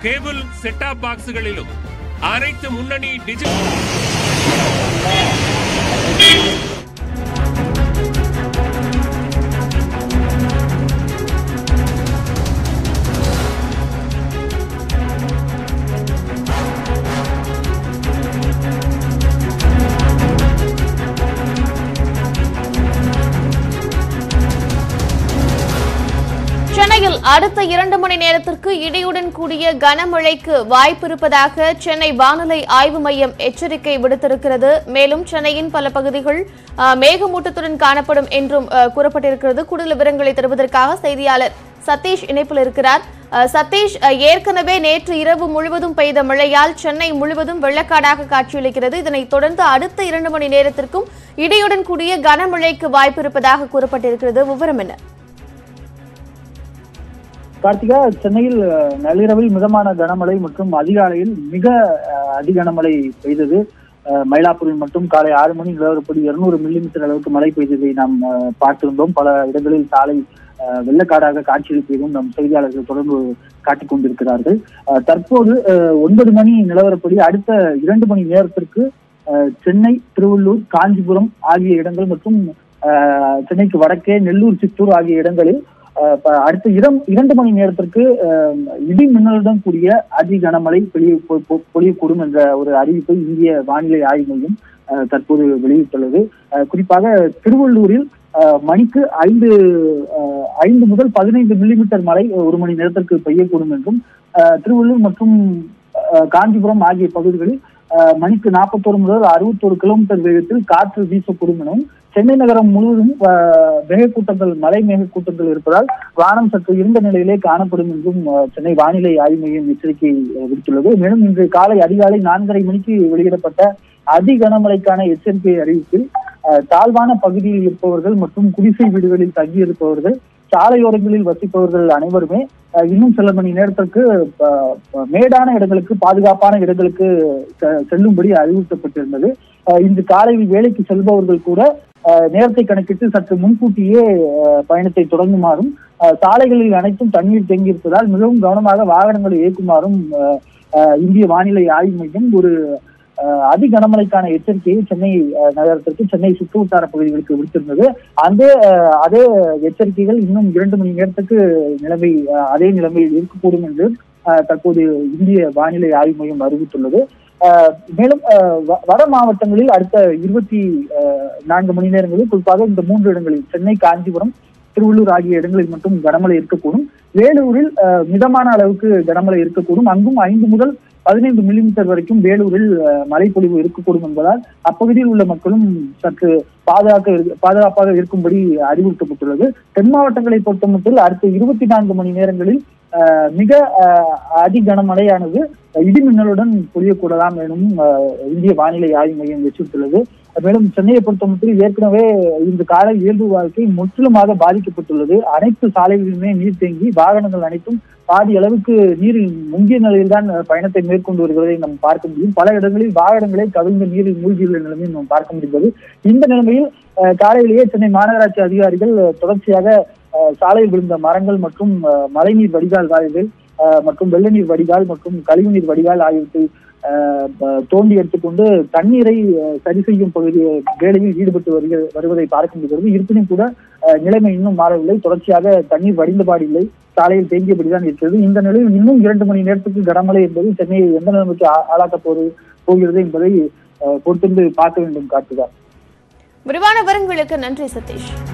cable set top பாக்ஸ்களிலும் அனைத்து முன்னணி digital சென்னையில் அடுத்த இரண்டு மணி நேரத்திற்கு இடியுடன் கூடிய கனமழைக்கு வாய்ப்பிருப்பதாக சென்னை வானிலை ஆய்வு மையம் எச்சரிக்கை விடுத்திருக்கிறது மேலும் சென்னையின் பல பகுதிகள் ஆ, மேகமூட்டத்துடன் காணப்படும் என்றும் ஆ, கூறப்பட்டிருக்கிறது கூடுதல் விவரங்களை தருவதற்காக செய்தியாளர் சதீஷ் இணைப்பில் இருக்கிறார் ஆ, சதீஷ் ஆ, ஏற்கனவே நேற்று இரவு முழுவதும் பெய்த மழையால் சென்னை முழுவதும் வெள்ளக்காடாக காட்சியளிக்கிறது இதனைத் தொடர்ந்து அடுத்த இரண்டு மணி நேரத்திற்கும் இடியுடன் கூடிய கனமழைக்கு வாய்ப்பிருப்பதாக கூறப்பட்டிருக்கிறது விவரம் என்ன கார்த்திகா சென்னையில் அஹ், நள்ளிரவில் மிதமான கனமழை மற்றும் அதிகாலையில் மிக அஹ், அதி கனமழை பெய்தது அஹ், மயிலாப்பூரில் மட்டும் காலை ஆறு மணி நிலவரப்படி இருநூறு மில்லிமீட்டர் அளவுக்கு மழை பெய்ததை நாம் அஹ், பார்த்திருந்தோம் பல இடங்களில் சாலை அஹ், வெள்ளக்காடாக காட்சியளிப்பதும் நம் செய்தியாளர்கள் தொடர்ந்து காட்டிக் கொண்டிருக்கிறார்கள் அஹ், தற்போது அஹ், ஒன்பது மணி நிலவரப்படி அடுத்த இரண்டு மணி நேரத்திற்கு அஹ், சென்னை திருவள்ளூர் காஞ்சிபுரம் ஆகிய இடங்கள் மற்றும் அஹ், சென்னைக்கு வடக்கே நெல்லூர் சித்தூர் ஆகிய இடங்களில் அஹ் ப- அடுத்த இரம் இரண்டு மணி நேரத்திற்கு அஹ், இடி மின்னலுடன் கூடிய அதி கனமழை பொழிய பொ- பொ- பொழியக்கூடும் என்ற ஒரு அறிவிப்பை இந்திய வானிலை ஆய்வு மையம் அஹ், தற்போது வெளியிட்டுள்ளது அஹ், குறிப்பாக திருவள்ளூரில் அஹ், மணிக்கு ஐந்து அஹ், ஐந்து முதல் பதினைந்து மில்லிமீட்டர் மழை ஒரு மணி நேரத்திற்கு பெய்யக்கூடும் என்றும் அஹ், திருவள்ளூர் மற்றும் அஹ், காஞ்சிபுரம் ஆகிய பகுதிகளில் அஹ், மணிக்கு நாற்பத்தோரு முதல் அறுபத்தோரு கிலோமீட்டர் வேகத்தில் காற்று வீசக்கூடும் எனவும் சென்னை நகரம் முழுவதும் அஹ், மேகக்கூட்டங்கள் மழை மேகக்கூட்டங்கள் இருப்பதால் வானம் சற்று இருண்ட நிலையிலே காணப்படும் என்றும் அஹ், சென்னை வானிலை ஆய்வு மையம் எச்சரிக்கை அஹ், விடுத்துள்ளது மேலும் இன்று காலை அதிகாலை நான்கரை மணிக்கு வெளியிடப்பட்ட அதி கனமழைக்கான எச்சரிக்கை அறிவிப்பில் அஹ், தாழ்வான பகுதியில் இருப்பவர்கள் மற்றும் குடிசை வீடுகளில் தங்கியிருப்பவர்கள் சாலையோரங்களில் வசிப்பவர்கள் அனைவருமே அஹ், இன்னும் சில மணி நேரத்திற்கு அஹ், அஹ், மேடான இடங்களுக்கு பாதுகாப்பான இடங்களுக்கு செ- செல்லும்படி அறிவுறுத்தப்பட்டிருந்தது அஹ், இன்று காலையில் வேலைக்கு செல்பவர்கள் கூட அஹ், நேரத்தை கணக்கிட்டு சற்று முன்கூட்டியே அஹ், பயணத்தை தொடங்குமாறும் அஹ், சாலைகளில் அனைத்தும் தண்ணீர் தேங்கியிருப்பதால் மிகவும் கவனமாக வாகனங்களை இயக்குமாறும் அஹ், அஹ், இந்திய வானிலை ஆய்வு மையம் ஒரு அஹ், அதி கனமழைக்கான எச்சரிக்கையை சென்னை அஹ், நகரத்திற்கு சென்னை சுற்றுவட்டார பகுதிகளுக்கு விடுத்திருந்தது அந்த அஹ், அதே எச்சரிக்கைகள் இன்னும் இரண்டு மணி நேரத்துக்கு நிலைமை அஹ், அதே நிலைமையில் இருக்கக்கூடும் என்று அஹ், தற்போது இந்திய வானிலை ஆய்வு மையம் அறிவித்துள்ளது அஹ், மேலும் அஹ், வ- வட மாவட்டங்களில் அடுத்த இருபத்தி அஹ், நான்கு மணி நேரங்களில் குறிப்பாக இந்த மூன்று இடங்களில் சென்னை காஞ்சிபுரம் திருவள்ளூர் ஆகிய இடங்களில் மட்டும் கனமழை இருக்கக்கூடும் வேலூரில் அஹ், மிதமான அளவுக்கு கனமழை இருக்கக்கூடும் அங்கும் ஐந்து முதல் பதினைந்து மில்லிமீட்டர் வரைக்கும் வேலூரில் அஹ், மழைப்பொழிவு இருக்கக்கூடும் என்பதால் அப்பகுதியில் உள்ள மக்களும் சற்று பாதுகாக்க இரு- பாதுகாப்பாக இருக்கும்படி அறிவுறுத்தப்பட்டுள்ளது தென் மாவட்டங்களை பொறுத்தமட்டில் அடுத்த இருபத்தி நான்கு மணி நேரங்களில் அஹ், மிக அஹ், அதி கனமழையானது இடி மின்னலுடன் பொழியக்கூடலாம் எனும் அஹ், இந்திய வானிலை ஆய்வு மையம் எச்சரித்துள்ளது மேலும் சென்னையை பொறுத்தமட்டில் ஏற்கனவே இன்று காலை இயல்பு வாழ்க்கை முற்றிலுமாக பாதிக்கப்பட்டுள்ளது அனைத்து சாலைகளிலுமே நீர் தேங்கி வாகனங்கள் அனைத்தும் பாதி அளவுக்கு நீரில் முங்கிய நிலையில்தான் அஹ், பயணத்தை மேற்கொண்டு வருவதை நாம் பார்க்க முடியும் பல இடங்களில் வாகனங்களே கவிழ்ந்த நீரில் மூழ்கியுள்ள நிலைமையை நாம் பார்க்க முடிந்தது இந்த நிலைமையில் அஹ், காலையிலேயே சென்னை மாநகராட்சி அதிகாரிகள் அஹ், தொடர்ச்சியாக அஹ், சாலையில் விழுந்த மரங்கள் மற்றும் அஹ், மழைநீர் வடிகால் வாய்கள் அஹ், மற்றும் வெள்ள நீர் வடிகால் மற்றும் கழிவுநீர் வடிகால் ஆகியவற்றை அஹ், ப- தோண்டி எடுத்துக்கொண்டு தண்ணீரை அஹ், சரி செய்யும் பகுதி வேலையில் ஈடுபட்டு வருகிற வருவதை பார்க்க முடிகிறது இருப்பினும் கூட அஹ், நிலைமை இன்னும் மாறவில்லை தொடர்ச்சியாக தண்ணீர் வடிந்தபாடு இல்லை சாலையில் தேங்கியபடிதான் இருக்கிறது இந்த நிலையில் இன்னும் இரண்டு மணி நேரத்துக்கு கனமழை என்பது சென்னையை எந்த நிலைமைக்கு ஆ- ஆளாக்கப் போறது போகிறது என்பதை அஹ், பொறுத்திருந்து பார்க்க வேண்டும் காட்டுகிறார் விரிவான விவரங்களுக்கு நன்றி சதீஷ்